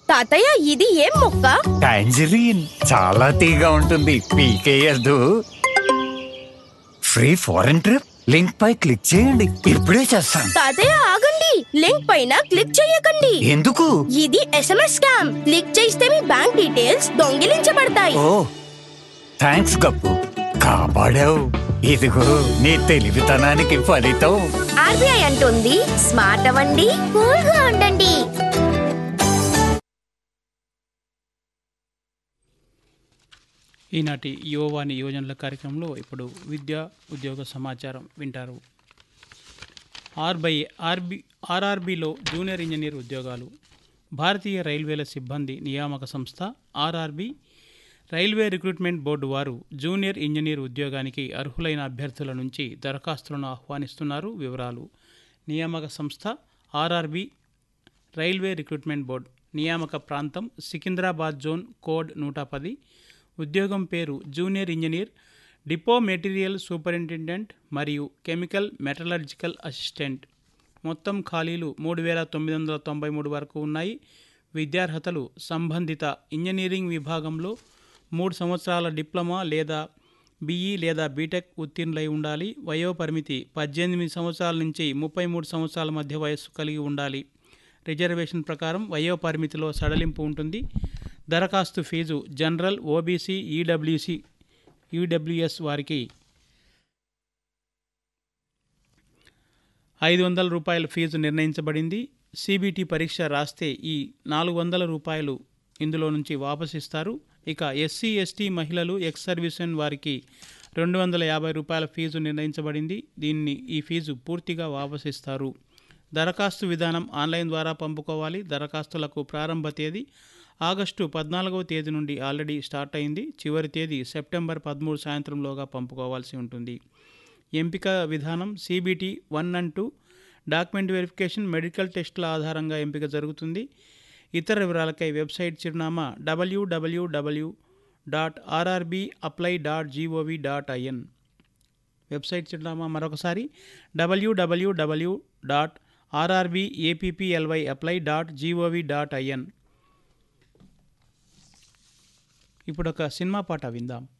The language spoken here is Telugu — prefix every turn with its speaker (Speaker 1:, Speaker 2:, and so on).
Speaker 1: తాతయ్య ఇది ఏం మొక్క
Speaker 2: టాంజరీన్ చాలా తీగా ఉంటుంది పీకేయద్దు ఫ్రీ ఫారెన్ ట్రిప్ లింక్ పై క్లిక్ చేయండి ఇప్పుడే చేస్తాను
Speaker 1: తాతయ్య ఆగండి లింక్ పైన క్లిక్ చేయకండి
Speaker 2: ఎందుకు
Speaker 1: ఇది ఎస్ఎంఎస్ స్కామ్ క్లిక్ చేస్తే మీ బ్యాంక్ డీటెయిల్స్ దొంగిలించబడతాయి
Speaker 2: ఓ థ్యాంక్స్ గప్పు కాపాడావు ఇదిగో నీ తెలివితనానికి ఫలితం
Speaker 1: ఆర్బీఐ అంటుంది స్మార్ట్ అవ్వండి కూల్ గా ఉండండి
Speaker 3: ఈనాటి యువవాణి యువజనుల కార్యక్రమంలో ఇప్పుడు విద్యా ఉద్యోగ సమాచారం వింటారు ఆర్బై ఆర్బి ఆర్ఆర్బిలో జూనియర్ ఇంజనీర్ ఉద్యోగాలు భారతీయ రైల్వేల సిబ్బంది నియామక సంస్థ ఆర్ఆర్బి రైల్వే రిక్రూట్మెంట్ బోర్డు వారు జూనియర్ ఇంజనీర్ ఉద్యోగానికి అర్హులైన అభ్యర్థుల నుంచి దరఖాస్తులను ఆహ్వానిస్తున్నారు వివరాలు నియామక సంస్థ ఆర్ఆర్బి రైల్వే రిక్రూట్మెంట్ బోర్డ్ నియామక ప్రాంతం సికింద్రాబాద్ జోన్ కోడ్ నూట పది ఉద్యోగం పేరు junior engineer depot material superintendent మరియు కెమికల్ మెటలర్జికల్ అసిస్టెంట్ మొత్తం ఖాళీలు మూడు వేల తొమ్మిది వందల తొంభై మూడు వరకు ఉన్నాయి విద్యార్హతలు సంబంధిత ఇంజనీరింగ్ విభాగంలో మూడు సంవత్సరాల డిప్లొమా లేదా బీఈ లేదా బీటెక్ ఉత్తీర్ణులై ఉండాలి వయోపరిమితి పద్దెనిమిది సంవత్సరాల నుంచి ముప్పై మూడు సంవత్సరాల మధ్య వయస్సు కలిగి ఉండాలి రిజర్వేషన్ ప్రకారం వయోపరిమితిలో సడలింపు ఉంటుంది దరఖాస్తు fee general OBC EWS EWS వారికి ఐదు వందల రూపాయల ఫీజు నిర్ణయించబడింది సిబిటి పరీక్ష రాస్తే ఈ నాలుగు వందల రూపాయలు ఇందులో నుంచి వాపసిస్తారు ఇక ఎస్సీ ఎస్టీ మహిళలు ఎక్స్ సర్వీసెన్ వారికి రెండు వందల యాభై రూపాయల ఫీజు నిర్ణయించబడింది దీన్ని ఈ ఫీజు పూర్తిగా వాపసిస్తారు దరఖాస్తు విధానం ఆన్లైన్ ద్వారా పంపుకోవాలి దరఖాస్తులకు ప్రారంభ తేదీ ఆగస్టు పద్నాలుగవ తేదీ నుండి ఆల్రెడీ స్టార్ట్ అయింది చివరి తేదీ సెప్టెంబర్ పదమూడు సాయంత్రంలోగా పంపుకోవాల్సి ఉంటుంది ఎంపిక విధానం CBT one and two document verification medical టెస్టుల ఆధారంగా ఎంపిక జరుగుతుంది ఇతర వివరాలకై వెబ్సైట్ చిరునామా డబ్ల్యూడబ్ల్యూడబ్ల్యూ dot RRB apply dot gov dot in website చిరునామా మరొకసారి డబ్ల్యూడబ్ల్యూడబ్ల్యూ dot RRB A P P L Y apply dot gov dot in ఇప్పుడు ఒక సినిమా పాట విందాం